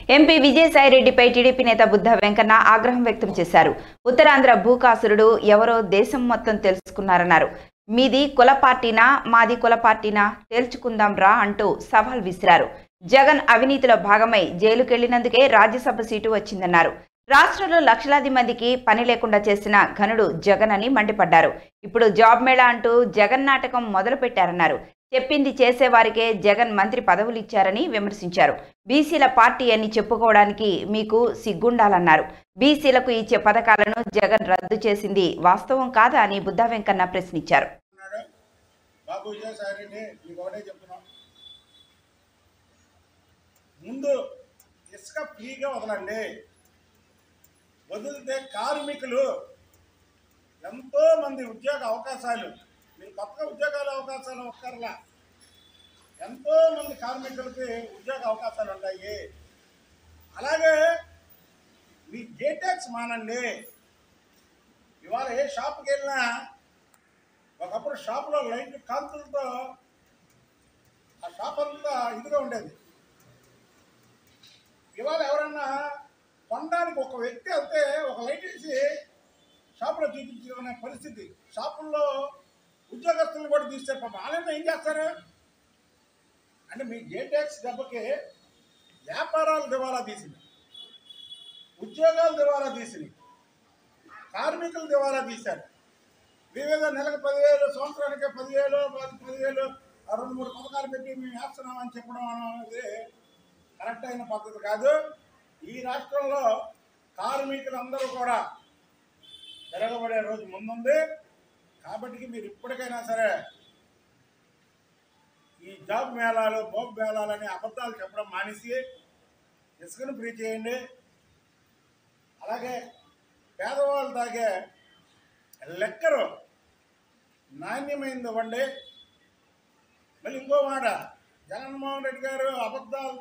MP విజయసాయిరెడ్డిపై TDP నేత బుద్ధ వెంకన్న ఆగ్రహం వ్యక్తం చేశారు ఉత్తరాంధ్ర భూకాసురుడు ఎవరో దేశం మొత్తం తెలుసుకున్నారన్నారు మీది కుల పార్టీనా మాది కుల పార్టీనా తేల్చుకుందాం రా అంటూ సవాల్ విసిరారు జగన్ అవినీతిలో భాగమై జైలుకెళ్లినందుకే రాజ్యసభ సీటు వచ్చిందన్నారు రాష్ట్రంలో లక్షలాది మందికి పని లేకుండా చేసిన ఘనుడు జగన్ అని మండిపడ్డారు ఇప్పుడు జాబ్ మేళా అంటూ జగన్ నాటకం మొదలు పెట్టారన్నారు చెప్పింది చేసేవారికే జగన్ మంత్రి పదవులు ఇచ్చారని విమర్శించారు బీసీల పార్టీ అని చెప్పుకోవడానికి మీకు సిగ్గుండాలన్నారు బీసీలకు ఇచ్చే పథకాలను జగన్ రద్దు చేసింది వాస్తవం కాదా అని బుద్ధా వెంకన్న ప్రశ్నించారు అన్నాడు బాబు విజయసాయిరెడ్డి మీకు ఒకటే చెప్తున్నాం ముందు ఇసుక ఫ్రీగా వదలండి వదిలితే కార్మికులు ఎంతో మంది ఉద్యోగ అవకాశాలు మీరు కొత్తగా ఉద్యోగాల అవకాశాలు ఒక్కర్లా ఎంతో మంది కార్మికులకి ఉద్యోగ అవకాశాలు ఉంటాయి అలాగే మీ జేటాక్స్ మానండి ఇవాళ ఏ షాప్కి వెళ్ళినా ఒకప్పుడు షాపులో లైట్ కాంతులతో ఆ షాప్ అంతా ఇదిగా ఉండేది ఇవాళ ఎవరన్నా కొనడానికి ఒక వ్యక్తి అయితే ఒక లైట్ వేసి షాపులో చూపించుకునే పరిస్థితి షాపుల్లో ఉద్యోగస్తులను కూడా తీస్తారు పాపం వాళ్ళంతా ఏం చేస్తారు అంటే మీ ఏ ట్యాక్స్ దెబ్బకి వ్యాపారాలు దివాలా తీసింది ఉద్యోగాలు దివాలా తీసింది కార్మికులు దివాలా తీశారు వివిధ నెలకు పదివేలు సంవత్సరానికి పదివేలు పది పదివేలు ఆ రెండు మూడు పథకాలు పెట్టి మేము వేస్తున్నామని చెప్పడం అనేది కరెక్ట్ అయిన పద్ధతి కాదు ఈ రాష్ట్రంలో కార్మికులందరూ కూడా తిరగబడే రోజు ముందుంది కాబట్టి మీరు ఇప్పటికైనా సరే ఈ జాబ్ మేళాలు బోబ్ మేళాలు అనే అబద్ధాలు చెప్పడం మానేసి ఇసుకను ఫ్రీ చేయండి అలాగే పేదవాళ్ళు తాగే లెక్కరు నాణ్యమైంది ఇవ్వండి మళ్ళీ ఇంకో మాట జగన్మోహన్ రెడ్డి గారు అబద్ధాలు